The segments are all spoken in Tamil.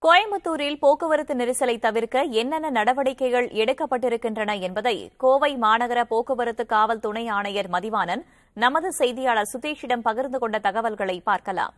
கோயம்புத்தூரில் போக்குவரத்து நெரிசலை தவிர்க்க என்னென்ன நடவடிக்கைகள் எடுக்கப்பட்டிருக்கின்றன என்பதை கோவை மாநகர போக்குவரத்து காவல் துணை ஆணையர் மதிவாணன் நமது செய்தியாளர் சுதீஷிடம் பகிர்ந்து கொண்ட தகவல்களை பார்க்கலாம்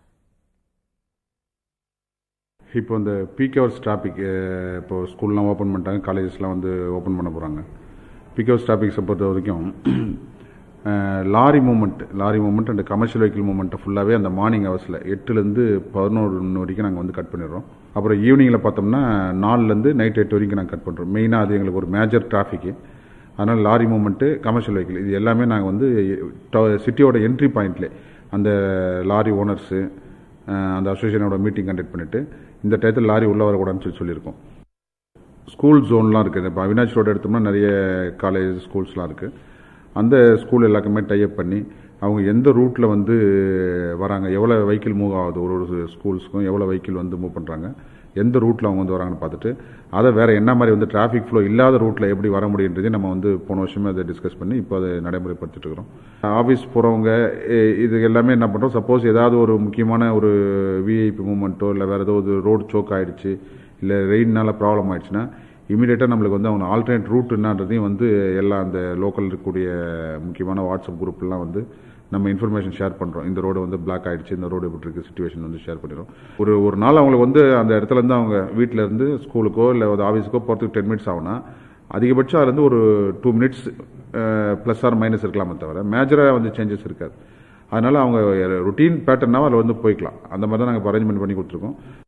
இப்போ இந்த பீக் ஹவர்ஸ் டிராபிக் இப்போ ஸ்கூல்லாம் ஓப்பன் பண்ணிட்டாங்க காலேஜஸ்லாம் வந்து ஓப்பன் பண்ண போகிறாங்க பீக் ஹவர்ஸ் டிராபிக்ஸை பொறுத்த வரைக்கும் lorry movement lorry movement and commercial vehicle மூமெண்ட்டை ஃபுல்லாகவே அந்த மார்னிங் ஹவர்ஸில் எட்டுலேருந்து பதினோரு வரைக்கும் நாங்கள் வந்து கட் பண்ணிடுறோம் அப்புறம் ஈவினிங்கில் பார்த்தோம்னா நாலுலேருந்து நைட் எட்டு வரைக்கும் நாங்கள் கட் பண்ணுறோம் மெயினாக அது எங்களுக்கு ஒரு மேஜர் டிராஃபிக்கு அதனால் லாரி மூமெண்ட்டு கமர்ஷியல் வெஹிக்கிள் இது எல்லாமே நாங்கள் வந்து சிட்டியோட என்ட்ரி பாயிண்ட்லே அந்த லாரி ஓனர்ஸு அந்த அசோசியேஷனோட மீட்டிங் கண்டக்ட் பண்ணிவிட்டு இந்த டயத்தில் லாரி உள்ளே வரக்கூடாதுன்னு சொல்லி சொல்லியிருக்கோம் ஸ்கூல் ஜோன்லாம் இருக்குது இப்போ அவினாஷ் ரோடு எடுத்தோம்னா நிறைய காலேஜ் ஸ்கூல்ஸ்லாம் இருக்குது அந்த ஸ்கூல் எல்லாருக்குமே டைப் பண்ணி அவங்க எந்த ரூட்டில் வந்து வராங்க எவ்வளோ வெஹிக்கிள் மூவ் ஆகுது ஒரு ஒரு ஸ்கூல்ஸ்க்கும் எவ்வளோ வெஹிக்கிள் வந்து மூவ் பண்ணுறாங்க எந்த ரூட்டில் அவங்க வந்து வராங்கன்னு பார்த்துட்டு அதை வேறு என்ன மாதிரி வந்து டிராஃபிக் ஃப்ளோ இல்லாத ரூட்டில் எப்படி வர முடியுன்றதையும் நம்ம வந்து போன வருஷமே அதை டிஸ்கஸ் பண்ணி இப்போ அதை நடைமுறைப்படுத்திட்டு இருக்கிறோம் ஆஃபீஸ் போகிறவங்க இது எல்லாமே என்ன பண்ணுறோம் சப்போஸ் ஏதாவது ஒரு முக்கியமான ஒரு விஐபி மூமெண்ட்டோ இல்லை வேறு ஏதோ ஒரு ரோடு சோக் ஆகிடுச்சு இல்லை ரெயின்னால ப்ராப்ளம் ஆயிடுச்சுன்னா இமீடியட்டாக நம்மளுக்கு வந்து அவங்க ஆல்டர்னேட் ரூட் என்னன்றதையும் வந்து எல்லா அந்த லோக்கல் இருக்கக்கூடிய முக்கியமான வாட்ஸ்அப் குரூப்லாம் வந்து நம்ம இன்ஃபர்மேஷன் ஷேர் பண்ணுறோம் இந்த ரோடு வந்து பிளாக் ஆகிடுச்சு இந்த ரோடு எப்படி இருக்குது சுச்சுவேஷன் வந்து ஷேர் பண்ணிடுறோம் ஒரு ஒரு நாள் அவங்களுக்கு வந்து அந்த இடத்துல இருந்து அவங்க வீட்டில் இருந்து ஸ்கூலுக்கோ இல்லை ஒரு ஆஃபீஸுக்கோ போகிறதுக்கு டென் மினிட்ஸ் ஆகுனா அதிகபட்சம் அதுலேருந்து ஒரு two minutes plus or minus இருக்கலாமே தவிர மேஜராக வந்து சேஞ்சஸ் இருக்காது அதனால் அவங்க ருட்டீன் பேட்டர்னாக அதில் வந்து போய்க்கலாம் அந்த மாதிரி தான் நாங்கள் அரேஞ்ச்மெண்ட் பண்ணி கொடுத்துருக்கோம்